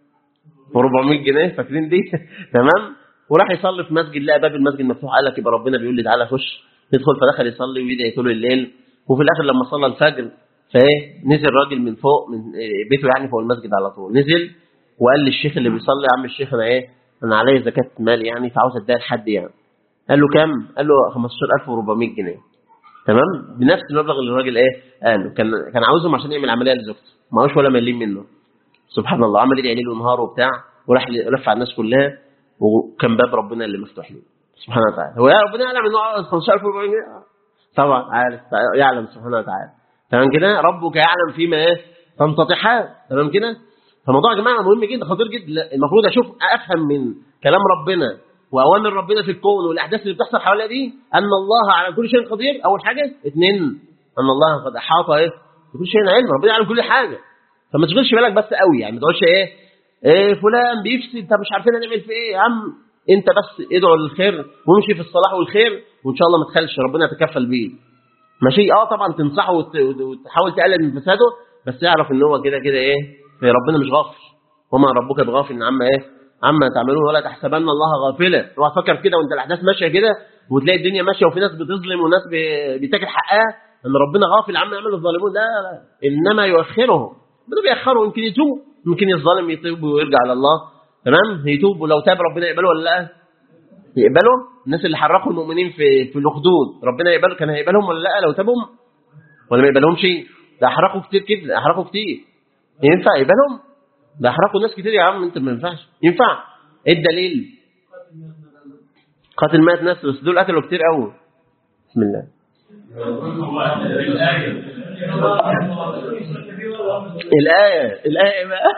و400 جنيه فاكرين دي تمام وراح يصلي في مسجد لقى باب المسجد مفتوح قال لك يبقى ربنا بيقول لي تعالى خش يدخل فدخل يصلي ويدعي طول الليل وفي الاخر لما صلى الفجر فايه نزل راجل من فوق من بيته يعني فوق المسجد على طول نزل وقال للشيخ اللي بيصلي يا عم الشيخ انا ايه انا عليا زكاه مال يعني فعاوز اديها لحد يعني قال له كام قال له 15400 جنيه تمام بنفس المبلغ اللي الراجل ايه قاله كان كان عاوزهم عشان يعمل عمليه لزوجته ما هوش ولا مليم منه سبحان الله عمل يدعي ليل ونهار وبتاع وراح لف على الناس كلها وكان باب ربنا اللي مفتوح له سبحانه وتعالى هو يا ربنا يعلم انه عاوز 15400 جنيه طبعا عارف يعلم سبحانه وتعالى تمام كده ربك يعلم فيما ايه تنتطحان تمام كده فالموضوع يا جماعه مهم جدا خطير جدا المفروض اشوف افهم من كلام ربنا واوامر ربنا في الكون والاحداث اللي بتحصل حوالينا دي ان الله على كل شيء قدير اول حاجه اثنين ان الله قد احاط ايه بكل شيء علم ربنا يعلم كل حاجه فما تشغلش بالك بس قوي يعني ما تقولش ايه ايه فلان بيفسد طب مش عارفين نعمل في ايه يا عم انت بس ادعو للخير وامشي في الصلاح والخير وان شاء الله ما تخلش ربنا يتكفل بيه ماشي اه طبعا تنصحه وتحاول تقلل من فساده بس اعرف ان هو كده كده ايه ربنا مش غافل وما ربك بغافل عما ايه عما تعملون ولا تحسبن الله غافلا اوعى تفكر كده وانت الاحداث ماشيه كده وتلاقي الدنيا ماشيه وفي ناس بتظلم وناس بتاكل حقها ان ربنا غافل عما يعمل الظالمون لا لا انما يؤخرهم ربنا بيأخره يمكن يتوب يمكن الظالم يتوب ويرجع على الله تمام يتوب ولو تاب ربنا يقبله ولا لا يقبله الناس اللي حرقوا المؤمنين في في الاخدود ربنا يقبله كان هيقبلهم ولا لا لو تابهم ولا ما يقبلهمش ده احرقوا كتير كده احرقوا كتير ينفع يقبلهم ده احرقوا ناس كتير يا عم انت ما ينفعش ينفع ايه الدليل قاتل مات ناس بس دول قتلوا كتير قوي بسم الله الآية الآية بقى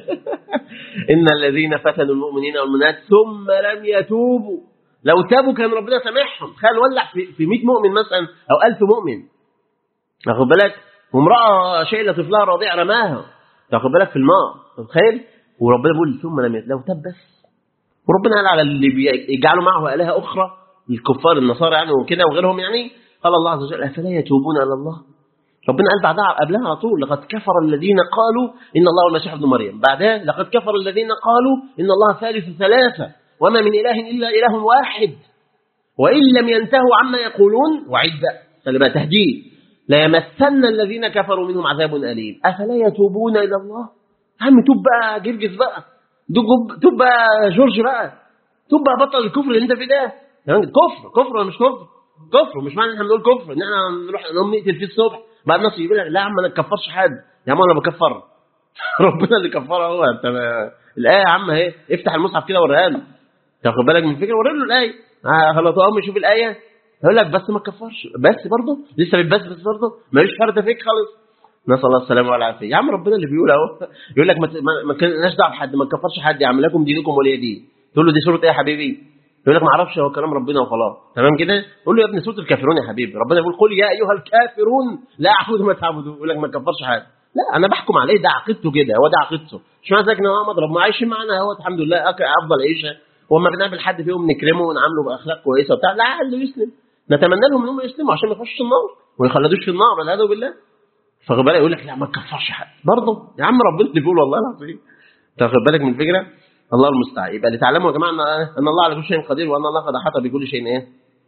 إن الذين فتنوا المؤمنين والمؤمنات ثم لم يتوبوا لو تابوا كان ربنا سامحهم تخيل ولع في 100 مؤمن مثلا أو 1000 مؤمن واخد بالك وامرأة شايلة طفلها رضيع رماها تاخد بالك في الماء تخيل وربنا بيقول ثم لم لو تاب بس وربنا قال على اللي بيجعلوا معه آلهة أخرى الكفار النصارى يعني وكده وغيرهم يعني قال الله عز وجل أفلا يتوبون إلى الله ربنا قال بعدها قبلها على طول لقد كفر الذين قالوا إن الله المسيح ابن مريم بعدها لقد كفر الذين قالوا إن الله ثالث ثلاثة وما من إله إلا إله واحد وإن لم ينتهوا عما يقولون وعد خلي بقى تهديد لا يمسن الذين كفروا منهم عذاب أليم أفلا يتوبون إلى الله عم توب بقى جرجس بقى توب بقى جورج بقى توب بقى بطل الكفر اللي انت فيه ده يعني كفر كفر ولا مش كفر كفر مش معنى ان احنا بنقول كفر ان احنا نروح نقوم نقتل فيه الصبح بعد الناس يقول لك لا يا عم انا ما تكفرش حد يا عم انا بكفر ربنا اللي كفرها هو انت الايه يا عم اهي افتح المصحف كده وريها له تاخد بالك من الفكره وري له الايه آه خلاص اقوم يشوف الايه يقول لك بس ما تكفرش بس برضه لسه بتبسبس برضه ماليش فرده فيك خالص نسال الله السلامه والعافيه يا عم ربنا اللي بيقول اهو يقول لك ما كناش دعوه بحد ما تكفرش حد يا عم لكم دينكم ولي دين تقول له دي سوره ايه يا حبيبي يقول لك ما اعرفش هو كلام ربنا وخلاص تمام كده قول له يا ابني سوره الكافرون يا حبيبي ربنا يقول قل يا ايها الكافرون لا اعبد ما تعبدون يقول لك ما تكفرش حد لا انا بحكم عليه ده عقيدته كده هو ده عقيدته مش معنى ذلك ان هو مضرب ما عايشين معانا اهوت الحمد لله افضل عيشه وما بنقابل حد فيهم نكرمه ونعامله باخلاق كويسه وبتاع لا اللي يسلم نتمنى لهم انهم يسلموا عشان ما يخشوش النار وما يخلدوش في النار والعياذ بالله فخد بالك يقول لك لا ما تكفرش حد برضه يا عم ربنا اللي بيقول والله العظيم تاخد بالك من الفكره الله المستعان يبقى لتعلموا يا جماعه ان الله على كل شيء قدير وان الله قد احاط بكل شيء ايه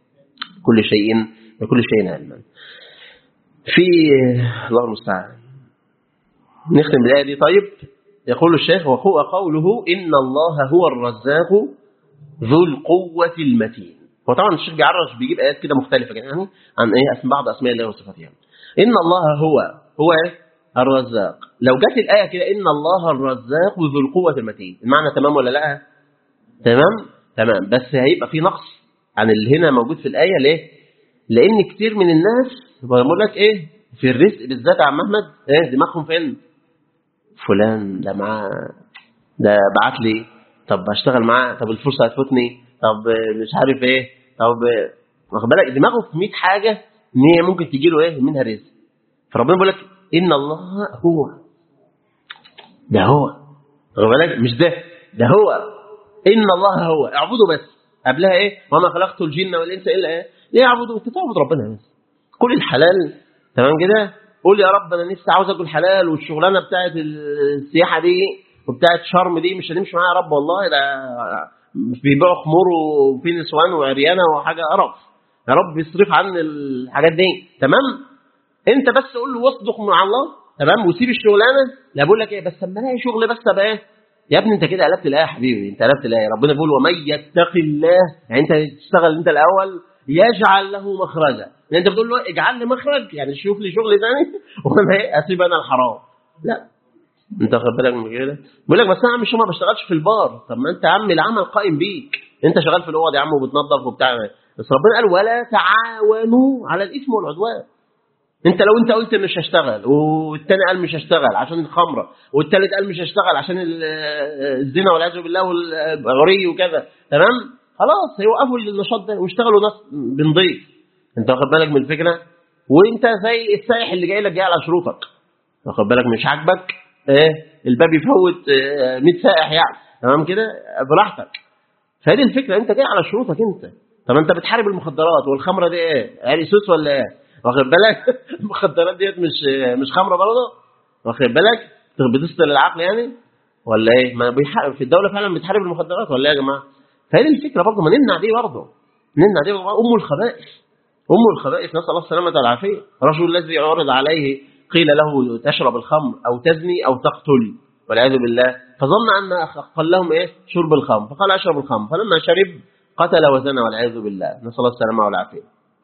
كل شيء بكل شيء علما في الله المستعان نختم بالايه دي طيب يقول الشيخ وهو قوله ان الله هو الرزاق ذو القوه المتين هو طبعا الشيخ بيعرج بيجيب ايات كده مختلفه يعني عن ايه اسم بعض اسماء الله وصفاته يعني. ان الله هو هو الرزاق لو جت الايه كده ان الله الرزاق ذو القوه المتين المعنى تمام ولا لا تمام تمام بس هيبقى في نقص عن اللي هنا موجود في الايه ليه لان كتير من الناس بقول لك ايه في الرزق بالذات يا عم احمد ايه دماغهم فين فلان ده معاه ده بعت لي طب هشتغل معاه طب الفرصه هتفوتني طب مش عارف ايه طب واخد بالك دماغه في 100 حاجه ان هي ممكن تجي له ايه منها رزق فربنا بيقول لك ان الله هو ده هو واخد بالك مش ده ده هو ان الله هو اعبدوا بس قبلها ايه وما خلقت الجن والانس الا ايه ليه يعبدوا انت تعبد ربنا بس كل الحلال تمام كده قول يا رب انا نفسي عاوز اكل حلال والشغلانه بتاعت السياحه دي وبتاعت شرم دي مش هنمشي معايا يا رب والله ده بيبيعوا خمور وفي نسوان وعريانه وحاجه قرف يا رب يصرف عن الحاجات دي تمام انت بس قول له واصدق مع الله تمام وسيب الشغلانه لا بقول لك ايه بس اما الاقي شغل بس ابقى ايه يا ابني انت كده قلبت الايه يا حبيبي انت قلبت الايه ربنا بيقول ومن يتق الله يعني انت تشتغل انت الاول يجعل له مخرجا يعني انت بتقول له اجعل لي مخرج يعني شوف لي شغل ثاني وانا ايه اسيب انا الحرام لا انت واخد بالك من كده بيقول لك بس انا مش ما بشتغلش في البار طب ما انت يا عم العمل قائم بيك انت شغال في الاوض يا عم وبتنظف وبتاع بس ربنا قال ولا تعاونوا على الاثم والعدوان انت لو انت قلت مش هشتغل والتاني قال مش هشتغل عشان الخمره والتالت قال مش هشتغل عشان الزنا والعياذ بالله والغري وكذا تمام خلاص هيوقفوا النشاط ده واشتغلوا ناس بنضيف انت واخد بالك من الفكره وانت زي السائح اللي جاي لك جاي على شروطك واخد بالك مش عاجبك ايه الباب يفوت 100 سائح يعني تمام كده براحتك فهذه الفكره انت جاي على شروطك انت طب انت بتحارب المخدرات والخمره دي ايه يعني سوس ولا ايه واخد بالك المخدرات ديت مش مش خمره برضه واخد بالك بتسطل العقل يعني ولا ايه ما بيحارب في الدوله فعلا بتحارب المخدرات ولا ايه يا جماعه فهذه الفكره برضه ما نمنع دي برضه نمنع دي ام الخبائث ام الخبائث نسال الله السلامه والعافيه الرجل الذي عرض عليه قيل له تشرب الخمر او تزني او تقتل والعياذ بالله فظن ان قال لهم ايه شرب الخمر فقال اشرب الخمر فلما شرب قتل وزنى والعياذ بالله نسال الله السلامه والعافيه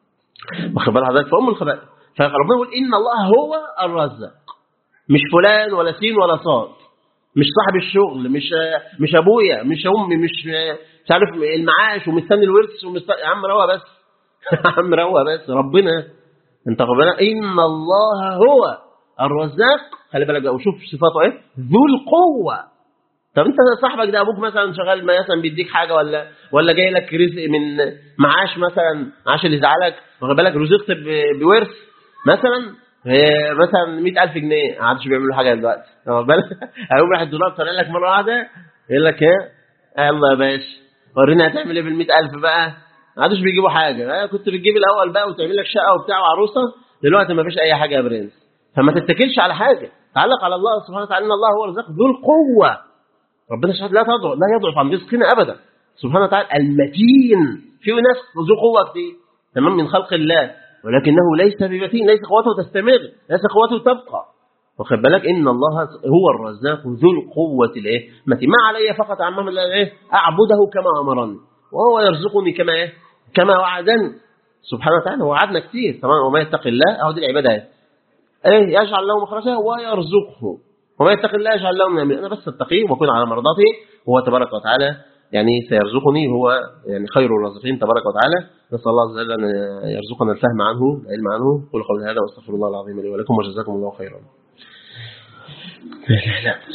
واخد بال حضرتك فام الخبائث فربنا يقول ان الله هو الرزاق مش فلان ولا سين ولا صاد مش صاحب الشغل مش مش ابويا مش امي مش مش عارف المعاش ومستني الورث ومستني يا عم روى بس يا عم روى بس ربنا انت ربنا ان الله هو الرزاق خلي بالك بقى وشوف صفاته ايه ذو القوه طب انت صاحبك ده ابوك مثلا شغال مثلا بيديك حاجه ولا ولا جاي لك رزق من معاش مثلا معاش اللي يزعلك واخد بالك رزقت بورث مثلا مثلا 100000 جنيه ما عادش بيعملوا حاجه دلوقتي واخد بالك هيقوم راح الدولار طالع لك مره واحده يقول لك ايه يلا يا باشا ورينا هتعمل ايه بال 100000 بقى ما عادش بيجيبوا حاجه كنت بتجيب الاول بقى وتعمل لك شقه وبتاع وعروسه دلوقتي ما فيش اي حاجه يا برنس فما تتكلش على حاجه تعلق على الله سبحانه وتعالى ان الله هو الرزاق ذو القوه ربنا سبحانه لا تضعف لا يضعف عن رزقنا ابدا سبحانه وتعالى المتين في ناس ذو قوه كتير تمام من خلق الله ولكنه ليس بمتين ليس قوته تستمر ليس قوته تبقى واخد بالك ان الله هو الرزاق ذو القوه الايه متين ما علي فقط عمام الله ايه اعبده كما امرني وهو يرزقني كما ايه كما وعدني سبحانه وتعالى وعدنا كتير تمام وما يتقي الله اهو دي العباده ايه ايه يجعل له مخرجا ويرزقه وما يتقي الله يجعل له من امره انا بس اتقيه واكون على مرضاته وهو تبارك وتعالى يعني سيرزقني هو يعني خير الرازقين تبارك وتعالى نسال الله عز وجل ان يرزقنا الفهم عنه العلم عنه قولوا قولي هذا واستغفر الله العظيم لي ولكم وجزاكم الله خيرا